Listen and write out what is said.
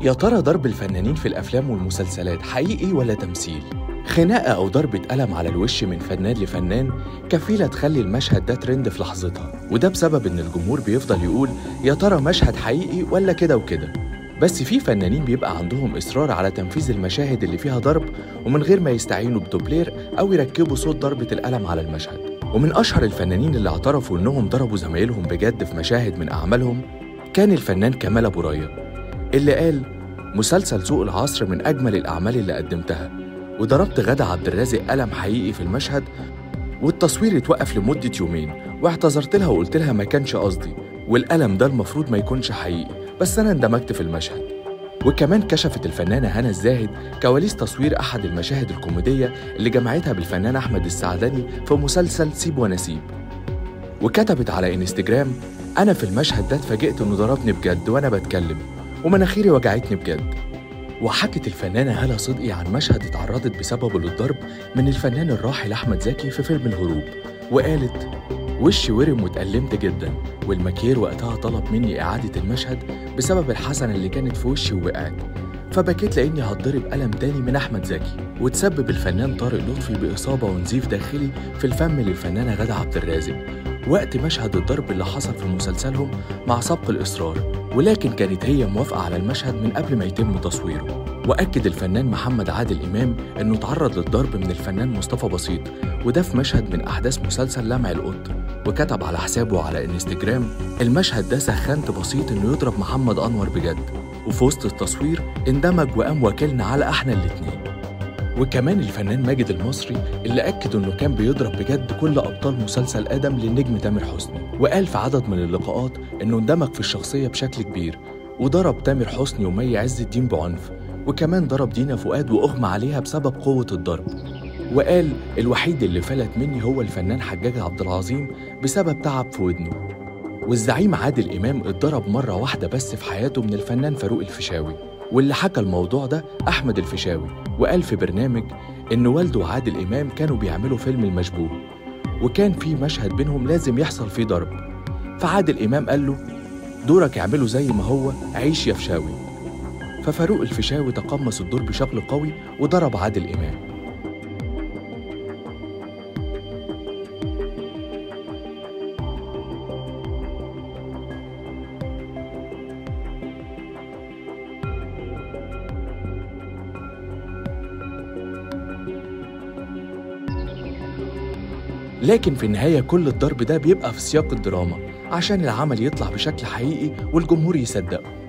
يا ترى ضرب الفنانين في الأفلام والمسلسلات حقيقي ولا تمثيل؟ خناقة أو ضربة قلم على الوش من فنان لفنان كفيلة تخلي المشهد ده ترند في لحظتها وده بسبب إن الجمهور بيفضل يقول يا ترى مشهد حقيقي ولا كده وكده بس في فنانين بيبقى عندهم إصرار على تنفيذ المشاهد اللي فيها ضرب ومن غير ما يستعينوا بدوبلير أو يركبوا صوت ضربة القلم على المشهد ومن أشهر الفنانين اللي اعترفوا إنهم ضربوا زمايلهم بجد في مشاهد من أعمالهم كان الفنان كمال أبو راية اللي قال مسلسل سوق العصر من أجمل الأعمال اللي قدمتها وضربت غادة عبد الرازق قلم حقيقي في المشهد والتصوير اتوقف لمدة يومين واعتذرت لها وقلت لها ما كانش قصدي والقلم ده المفروض ما يكونش حقيقي بس أنا اندمجت في المشهد وكمان كشفت الفنانة هنا الزاهد كواليس تصوير أحد المشاهد الكوميدية اللي جمعتها بالفنان أحمد السعدني في مسلسل سيب ونسيب وكتبت على انستجرام أنا في المشهد ده اتفاجئت إنه ضربني بجد وأنا بتكلم ومناخيري وجعتني بجد وحكت الفنانة هالة صدقي عن مشهد اتعرضت بسببه للضرب من الفنان الراحل أحمد زكي في فيلم الهروب وقالت وشي ورم واتألمت جدا والمكير وقتها طلب مني إعادة المشهد بسبب الحسنة اللي كانت في وشي ووقعت فبكيت لأني هتضرب قلم تاني من أحمد زكي وتسبب الفنان طارق لطفي بإصابة ونزيف داخلي في الفم للفنانة غادة عبد الرازق وقت مشهد الضرب اللي حصل في مسلسلهم مع سبق الإصرار ولكن كانت هي موافقة على المشهد من قبل ما يتم تصويره وأكد الفنان محمد عادل إمام إنه تعرض للضرب من الفنان مصطفى بسيط وده في مشهد من أحداث مسلسل لمع القط وكتب على حسابه على انستجرام المشهد ده سخنت بسيط إنه يضرب محمد أنور بجد وفي وسط التصوير اندمج وقام واكلنا على احنا الاتنين وكمان الفنان ماجد المصري اللي أكد إنه كان بيضرب بجد كل أبطال مسلسل آدم للنجم تامر حسني وقال في عدد من اللقاءات إنه اندمج في الشخصية بشكل كبير وضرب تامر حسني ومي عز الدين بعنف وكمان ضرب دينا فؤاد وأغمى عليها بسبب قوة الضرب وقال الوحيد اللي فلت مني هو الفنان حجاج عبد العظيم بسبب تعب في ودنه والزعيم عادل إمام اتضرب مرة واحدة بس في حياته من الفنان فاروق الفيشاوي واللي حكى الموضوع ده أحمد الفيشاوي وقال في برنامج إن والده وعادل إمام كانوا بيعملوا فيلم المشبوه وكان في مشهد بينهم لازم يحصل فيه ضرب فعادل إمام قال له دورك اعمله زي ما هو عيش يا فشاوي ففاروق الفيشاوي تقمص الدور بشكل قوي وضرب عادل إمام لكن في النهاية كل الضرب ده بيبقى في سياق الدراما عشان العمل يطلع بشكل حقيقي والجمهور يصدقه